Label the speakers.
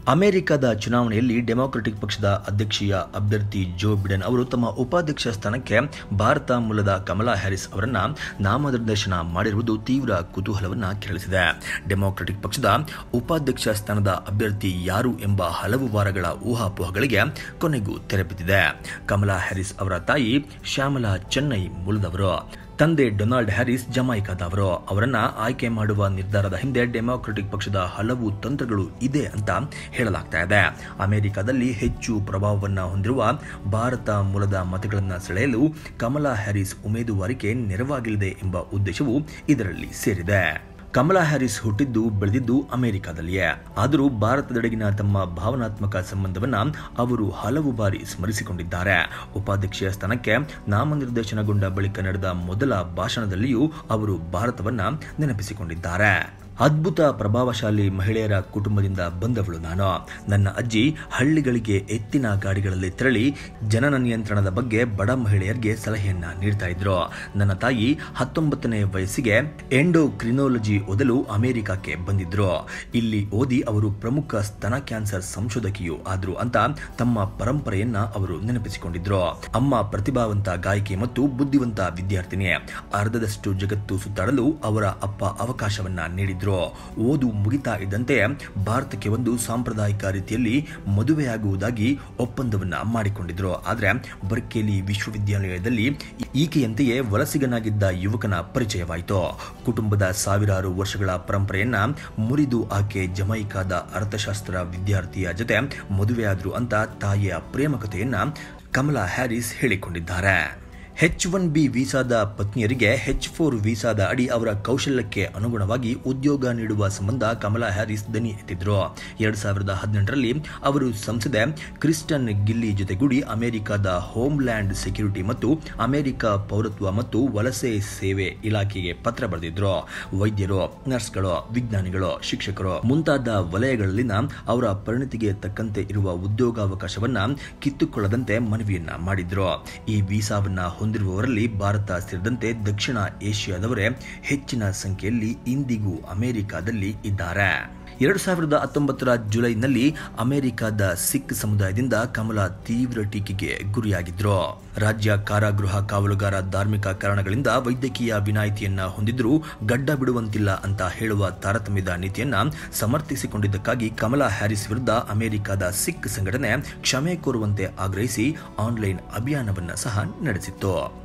Speaker 1: ಅಮೆರಿಕದ ಚುನಾವಣೆಯಲ್ಲಿ ಡೆಮಾಕ್ರೆಟಿಕ್ ಪಕ್ಷದ ಅಧ್ಯಕ್ಷೀಯ ಅಭ್ಯರ್ಥಿ ಜೋ ಬಿಡೆನ್ ಅವರು ತಮ್ಮ ಉಪಾಧ್ಯಕ್ಷ ಸ್ಥಾನಕ್ಕೆ ಭಾರತ ಮೂಲದ ಕಮಲಾ ಹ್ಯಾರಿಸ್ ಅವರನ್ನ ನಾಮನಿರ್ದೇಶನ ಮಾಡಿರುವುದು ತೀವ್ರ ಕುತೂಹಲವನ್ನ ಕೆರಳಿಸಿದೆ ಡೆಮಾಕ್ರೆಟಿಕ್ ಪಕ್ಷದ ಉಪಾಧ್ಯಕ್ಷ ಸ್ಥಾನದ ಅಭ್ಯರ್ಥಿ ಯಾರು ಎಂಬ ಹಲವು ವಾರಗಳ ಊಹಾಪೋಹಗಳಿಗೆ ಕೊನೆಗೂ ತೆರೆಬಿದ್ದಿದೆ ಕಮಲಾ ಹ್ಯಾರಿಸ್ ಅವರ ತಾಯಿ ಶ್ಯಾಮಲಾ ಚೆನ್ನೈ ಮೂಲದವರು ತಂದೆ ಡೊನಾಲ್ಡ್ ಹ್ಯಾರಿಸ್ ಜಮೈಕಾದವರು ಅವರನ್ನ ಆಯ್ಕೆ ಮಾಡುವ ನಿರ್ಧಾರದ ಹಿಂದೆ ಡೆಮಾಕ್ರೆಟಿಕ್ ಪಕ್ಷದ ಹಲವು ತಂತ್ರಗಳು ಇದೆ ಅಂತ ಹೇಳಲಾಗ್ತಾ ಇದೆ ಅಮೆರಿಕದಲ್ಲಿ ಹೆಚ್ಚು ಪ್ರಭಾವವನ್ನ ಹೊಂದಿರುವ ಭಾರತ ಮೂಲದ ಮತಗಳನ್ನು ಸೆಳೆಯಲು ಕಮಲಾ ಹ್ಯಾರಿಸ್ ಉಮೇದುವಾರಿಕೆ ನೆರವಾಗಲಿದೆ ಎಂಬ ಉದ್ದೇಶವು ಇದರಲ್ಲಿ ಸೇರಿದೆ ಕಮಲಾ ಹ್ಯಾರಿಸ್ ಹುಟ್ಟಿದ್ದು ಬೆಳೆದಿದ್ದು ಅಮೆರಿಕದಲ್ಲಿಯೇ ಆದರೂ ಭಾರತದೆಡೆಗಿನ ತಮ್ಮ ಭಾವನಾತ್ಮಕ ಸಂಬಂಧವನ್ನ ಅವರು ಹಲವು ಬಾರಿ ಸ್ಮರಿಸಿಕೊಂಡಿದ್ದಾರೆ ಉಪಾಧ್ಯಕ್ಷೆಯ ಸ್ಥಾನಕ್ಕೆ ನಾಮನಿರ್ದೇಶನಗೊಂಡ ಬಳಿಕ ನಡೆದ ಮೊದಲ ಭಾಷಣದಲ್ಲಿಯೂ ಅವರು ಭಾರತವನ್ನ ನೆನಪಿಸಿಕೊಂಡಿದ್ದಾರೆ ಅದ್ಭುತ ಪ್ರಭಾವಶಾಲಿ ಮಹಿಳೆಯರ ಕುಟುಂಬದಿಂದ ಬಂದವಳು ನಾನು ನನ್ನ ಅಜ್ಜಿ ಹಳ್ಳಿಗಳಿಗೆ ಎತ್ತಿನ ಗಾಡಿಗಳಲ್ಲಿ ತೆರಳಿ ಜನನ ನಿಯಂತ್ರಣದ ಬಗ್ಗೆ ಬಡ ಮಹಿಳೆಯರಿಗೆ ಸಲಹೆಯನ್ನ ನೀಡ್ತಾ ಇದ್ರು ನನ್ನ ತಾಯಿ ಹತ್ತೊಂಬತ್ತನೇ ವಯಸ್ಸಿಗೆ ಎಂಡೋಕ್ರಿನೋಲಜಿ ಓದಲು ಅಮೆರಿಕಕ್ಕೆ ಬಂದಿದ್ರು ಇಲ್ಲಿ ಓದಿ ಅವರು ಪ್ರಮುಖ ಸ್ತನ ಕ್ಯಾನ್ಸರ್ ಸಂಶೋಧಕಿಯು ಆದ್ರು ಅಂತ ತಮ್ಮ ಪರಂಪರೆಯನ್ನ ಅವರು ನೆನಪಿಸಿಕೊಂಡಿದ್ರು ಅಮ್ಮ ಪ್ರತಿಭಾವಂತ ಗಾಯಕಿ ಮತ್ತು ಬುದ್ಧಿವಂತ ವಿದ್ಯಾರ್ಥಿನಿ ಅರ್ಧದಷ್ಟು ಜಗತ್ತು ಸುತ್ತಾಡಲು ಅವರ ಅಪ್ಪ ಅವಕಾಶವನ್ನ ನೀಡಿದ್ರು ಓದು ಮುಗಿತಾ ಇದ್ದಂತೆ ಭಾರತಕ್ಕೆ ಒಂದು ಸಾಂಪ್ರದಾಯಿಕ ರೀತಿಯಲ್ಲಿ ಮದುವೆಯಾಗುವುದಾಗಿ ಒಪ್ಪಂದವನ್ನ ಮಾಡಿಕೊಂಡಿದ್ರು ಆದ್ರೆ ಬರ್ಕೇಲಿ ವಿಶ್ವವಿದ್ಯಾಲಯದಲ್ಲಿ ಈಕೆಯಂತೆಯೇ ವಲಸಿಗನಾಗಿದ್ದ ಯುವಕನ ಪರಿಚಯವಾಯಿತು ಕುಟುಂಬದ ಸಾವಿರಾರು ವರ್ಷಗಳ ಪರಂಪರೆಯನ್ನ ಮುರಿದು ಆಕೆ ಜಮೈಕಾದ ಅರ್ಥಶಾಸ್ತ್ರ ವಿದ್ಯಾರ್ಥಿಯ ಜೊತೆ ಮದುವೆಯಾದ್ರು ಅಂತ ತಾಯಿಯ ಪ್ರೇಮ ಕಥೆಯನ್ನ ಕಮಲಾ ಹ್ಯಾರಿಸ್ ಹೇಳಿಕೊಂಡಿದ್ದಾರೆ ಹೆಚ್ ಒನ್ ಬಿ ವೀಸಾದ ಪತ್ನಿಯರಿಗೆ ಹೆಚ್ ಫೋರ್ ವೀಸಾದ ಅಡಿ ಅವರ ಕೌಶಲ್ಯಕ್ಕೆ ಅನುಗುಣವಾಗಿ ಉದ್ಯೋಗ ನೀಡುವ ಸಂಬಂಧ ಕಮಲಾ ಹ್ಯಾರಿಸ್ ದನಿ ಎತ್ತಿದ್ರು ಎರಡ್ ಸಾವಿರದ ಹದಿನೆಂಟರಲ್ಲಿ ಅವರು ಸಂಸದೆ ಕ್ರಿಸ್ಟನ್ ಗಿಲ್ಲಿ ಜೊತೆಗೂಡಿ ಅಮೆರಿಕದ ಹೋಮ್ಲ್ಯಾಂಡ್ ಸೆಕ್ಯೂರಿಟಿ ಮತ್ತು ಅಮೆರಿಕ ಪೌರತ್ವ ಮತ್ತು ವಲಸೆ ಸೇವೆ ಇಲಾಖೆಗೆ ಪತ್ರ ಬರೆದಿದ್ರು ವೈದ್ಯರು ನರ್ಸ್ಗಳು ವಿಜ್ಞಾನಿಗಳು ಶಿಕ್ಷಕರು ಮುಂತಾದ ವಲಯಗಳಲ್ಲಿನ ಅವರ ಪರಿಣತಿಗೆ ತಕ್ಕಂತೆ ಇರುವ ಉದ್ಯೋಗಾವಕಾಶವನ್ನ ಕಿತ್ತುಕೊಳ್ಳದಂತೆ ಮನವಿಯನ್ನ ಮಾಡಿದ್ರು ಈ ವೀಸಾವನ್ನ ಹೊಂದಿರುವವರಲ್ಲಿ ಭಾರತ ಸೇರಿದಂತೆ ದಕ್ಷಿಣ ಏಷ್ಯಾದವರೇ ಹೆಚ್ಚಿನ ಸಂಖ್ಯೆಯಲ್ಲಿ ಇಂದಿಗೂ ಅಮೆರಿಕದಲ್ಲಿ ಇದ್ದಾರೆ ಎರಡು ಸಾವಿರದ ಹತ್ತೊಂಬತ್ತರ ಜುಲೈನಲ್ಲಿ ಅಮೆರಿಕದ ಸಿಖ್ ಸಮುದಾಯದಿಂದ ಕಮಲಾ ತೀವ್ರ ಟೀಕೆಗೆ ಗುರಿಯಾಗಿದ್ರು ರಾಜ್ಯ ಕಾರಾಗೃಹ ಕಾವಲುಗಾರ ಧಾರ್ಮಿಕ ಕಾರಣಗಳಿಂದ ವೈದ್ಯಕೀಯ ವಿನಾಯಿತಿಯನ್ನ ಹೊಂದಿದ್ರೂ ಗಡ್ಡ ಬಿಡುವಂತಿಲ್ಲ ಅಂತ ಹೇಳುವ ತಾರತಮ್ಯದ ನೀತಿಯನ್ನ ಸಮರ್ಥಿಸಿಕೊಂಡಿದ್ದಕ್ಕಾಗಿ ಕಮಲಾ ಹ್ಯಾರಿಸ್ ವಿರುದ್ಧ ಅಮೆರಿಕದ ಸಿಖ್ ಸಂಘಟನೆ ಕ್ಷಮೆ ಕೋರುವಂತೆ ಆಗ್ರಹಿಸಿ ಆನ್ಲೈನ್ ಅಭಿಯಾನವನ್ನ ಸಹ ನಡೆಸಿತ್ತು